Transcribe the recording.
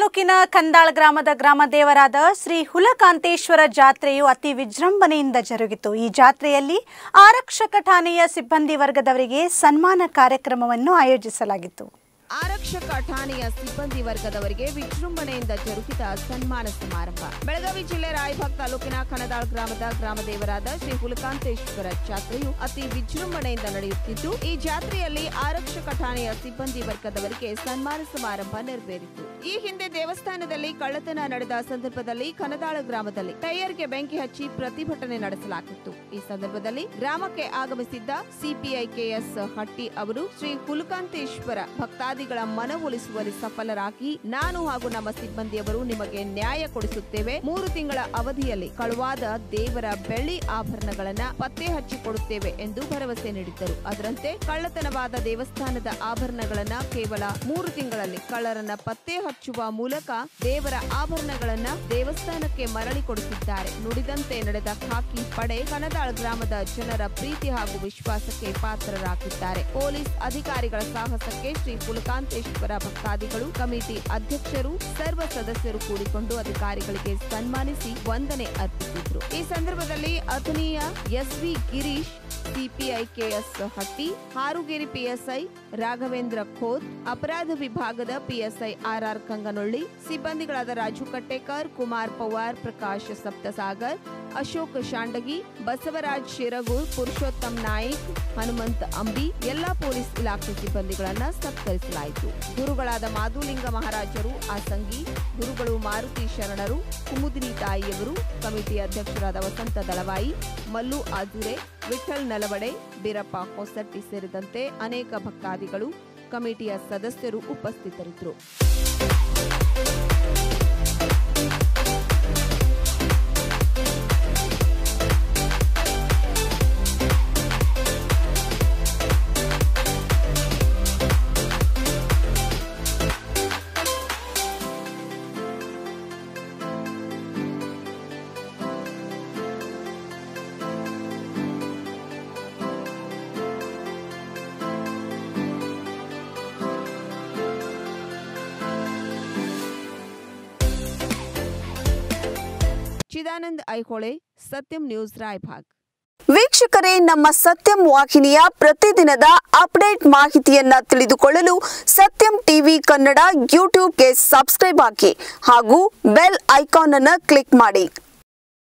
ತಾಲೂಕಿನ ಕಂದಾಳ ಗ್ರಾಮದ ಗ್ರಾಮ ದೇವರಾದ ಶ್ರೀ ಹುಲಕಾಂತೇಶ್ವರ ಜಾತ್ರೆಯು ಅತಿ ವಿಜೃಂಭಣೆಯಿಂದ ಜರುಗಿತು ಈ ಜಾತ್ರೆಯಲ್ಲಿ ಆರಕ್ಷಕ ಠಾಣೆಯ ಸಿಬ್ಬಂದಿ ವರ್ಗದವರಿಗೆ ಸನ್ಮಾನ ಕಾರ್ಯಕ್ರಮವನ್ನು ಆಯೋಜಿಸಲಾಗಿತ್ತು ಆರಕ್ಷಕ ಠಾಣೆಯ ಸಿಬ್ಬಂದಿ ವರ್ಗದವರಿಗೆ ವಿಜೃಂಭಣೆಯಿಂದ ಜರುಗಿದ ಸನ್ಮಾನ ಸಮಾರಂಭ ಬೆಳಗಾವಿ ಜಿಲ್ಲೆ ರಾಯಭಾಗ್ ತಾಲೂಕಿನ ಕಣದಾಳ್ ಗ್ರಾಮದ ಗ್ರಾಮದೇವರಾದ ಶ್ರೀ ಹುಲಕಾಂತೇಶ್ವರ ಜಾತ್ರೆಯು ಅತಿ ವಿಜೃಂಭಣೆಯಿಂದ ನಡೆಯುತ್ತಿದ್ದು ಈ ಜಾತ್ರೆಯಲ್ಲಿ ಆರಕ್ಷಕ ಠಾಣೆಯ ಸಿಬ್ಬಂದಿ ವರ್ಗದವರಿಗೆ ಸನ್ಮಾನ ಸಮಾರಂಭ ನೆರವೇರಿತು ಈ ಹಿಂದೆ ದೇವಸ್ಥಾನದಲ್ಲಿ ಕಳ್ಳತನ ನಡೆದ ಸಂದರ್ಭದಲ್ಲಿ ಕನದಾಳ ಗ್ರಾಮದಲ್ಲಿ ಟೈರ್ಗೆ ಬೆಂಕಿ ಹಚ್ಚಿ ಪ್ರತಿಭಟನೆ ನಡೆಸಲಾಗಿತ್ತು ಈ ಸಂದರ್ಭದಲ್ಲಿ ಗ್ರಾಮಕ್ಕೆ ಆಗಮಿಸಿದ್ದ ಸಿಪಿಐ ಕೆಎಸ್ ಹಟ್ಟಿ ಅವರು ಶ್ರೀ ಹುಲಕಾಂತೇಶ್ವರ ಭಕ್ತಾದಿಗಳ ಮನವೊಲಿಸುವಲ್ಲಿ ಸಫಲರಾಗಿ ನಾನು ಹಾಗೂ ನಮ್ಮ ಸಿಬ್ಬಂದಿಯವರು ನಿಮಗೆ ನ್ಯಾಯ ಕೊಡಿಸುತ್ತೇವೆ ಮೂರು ತಿಂಗಳ ಅವಧಿಯಲ್ಲಿ ಕಳುವಾದ ದೇವರ ಬೆಳ್ಳಿ ಆಭರಣಗಳನ್ನ ಪತ್ತೆ ಹಚ್ಚಿ ಕೊಡುತ್ತೇವೆ ಎಂದು ಭರವಸೆ ನೀಡಿದ್ದರು ಅದರಂತೆ ಕಳ್ಳತನವಾದ ದೇವಸ್ಥಾನದ ಆಭರಣಗಳನ್ನ ಕೇವಲ ಮೂರು ತಿಂಗಳಲ್ಲಿ ಕಳ್ಳರನ್ನ ಪತ್ತೆ ಹಚ್ಚುವ ಮೂಲಕ ದೇವರ ಆಭರಣಗಳನ್ನ ದೇವಸ್ಥಾನಕ್ಕೆ ಮರಳಿ ಕೊಡುತ್ತಿದ್ದಾರೆ ನುಡಿದಂತೆ ನಡೆದ ಖಾಕಿ ಪಡೆ ಕನದಾಳ್ ಗ್ರಾಮದ ಜನರ ಪ್ರೀತಿ ಹಾಗೂ ವಿಶ್ವಾಸಕ್ಕೆ ಪಾತ್ರರಾಗಿದ್ದಾರೆ ಪೊಲೀಸ್ ಅಧಿಕಾರಿಗಳ ಸಾಹಸಕ್ಕೆ ಶ್ರೀ ಪುಲಕಾಂತೇಶ್ವರ ಭಕ್ತಾದಿಗಳು ಕಮಿಟಿ ಅಧ್ಯಕ್ಷರು ಸರ್ವ ಸದಸ್ಯರು ಕೂಡಿಕೊಂಡು ಅಧಿಕಾರಿಗಳಿಗೆ ಸನ್ಮಾನಿಸಿ ವಂದನೆ ಅರ್ಪಿಸಿದ್ರು ಈ ಸಂದರ್ಭದಲ್ಲಿ ಅಥಣೀಯ SV Girish CPI KS Hatti Harugeri PSI Raghavendra Khot ಅಪರಾಧ ವಿಭಾಗದ ಪಿಎಸ್ಐ ಆರ್ಆರ್ ಕಂಗನೊಳ್ಳಿ ಸಿಬ್ಬಂದಿಗಳಾದ ರಾಜು ಕಟ್ಟೇಕರ್ ಕುಮಾರ್ ಪವಾರ್ ಪ್ರಕಾಶ್ ಸಪ್ತಸಾಗರ್ ಅಶೋಕ್ ಶಾಂಡಗಿ ಬಸವರಾಜ್ ಶಿರಗೂರ್ ಪುರುಷೋತ್ತಮ್ ನಾಯ್ಕ್ ಹನುಮಂತ್ ಅಂಬಿ ಎಲ್ಲಾ ಪೊಲೀಸ್ ಇಲಾಖೆ ಸಿಬ್ಬಂದಿಗಳನ್ನ ಸತ್ಕರಿಸಲಾಯಿತು ಗುರುಗಳಾದ ಮಾಧುಲಿಂಗ ಮಹಾರಾಜರು ಆಸಂಗಿ ಗುರುಗಳು ಮಾರುತಿ ಶರಣರು ಕುಮುದಿನಿ ತಾಯಿಯವರು ಕಮಿಟಿ ಅಧ್ಯಕ್ಷರಾದ ವಸಂತ ದಳವಾಯಿ ಮಲ್ಲು ಆದುರೆ ವಿಠಲ್ ನಲವಡೆ ಬೀರಪ್ಪ ಹೊಸಟ್ಟಿ ಸೇರಿದಂತೆ ಅನೇಕ ಭಕ್ತಾದಿಗಳು ಕಮಿಟಿಯ ಸದಸ್ಯರು ಉಪಸ್ಥಿತರಿದ್ದರು ಚಿದಾನಂದ್ ಐಹೊಳೆ ಸತ್ಯಂ ನ್ಯೂಸ್ ರಾಯಭಾಗ್ ವೀಕ್ಷಕರೇ ನಮ್ಮ ಸತ್ಯಂ ವಾಹಿನಿಯ ಪ್ರತಿದಿನದ ಅಪ್ಡೇಟ್ ಮಾಹಿತಿಯನ್ನ ತಿಳಿದುಕೊಳ್ಳಲು ಸತ್ಯಂ ಟಿವಿ ಕನ್ನಡ ಯೂಟ್ಯೂಬ್ಗೆ ಸಬ್ಸ್ಕ್ರೈಬ್ ಹಾಕಿ ಹಾಗೂ ಬೆಲ್ ಐಕಾನ್ ಅನ್ನು ಕ್ಲಿಕ್ ಮಾಡಿ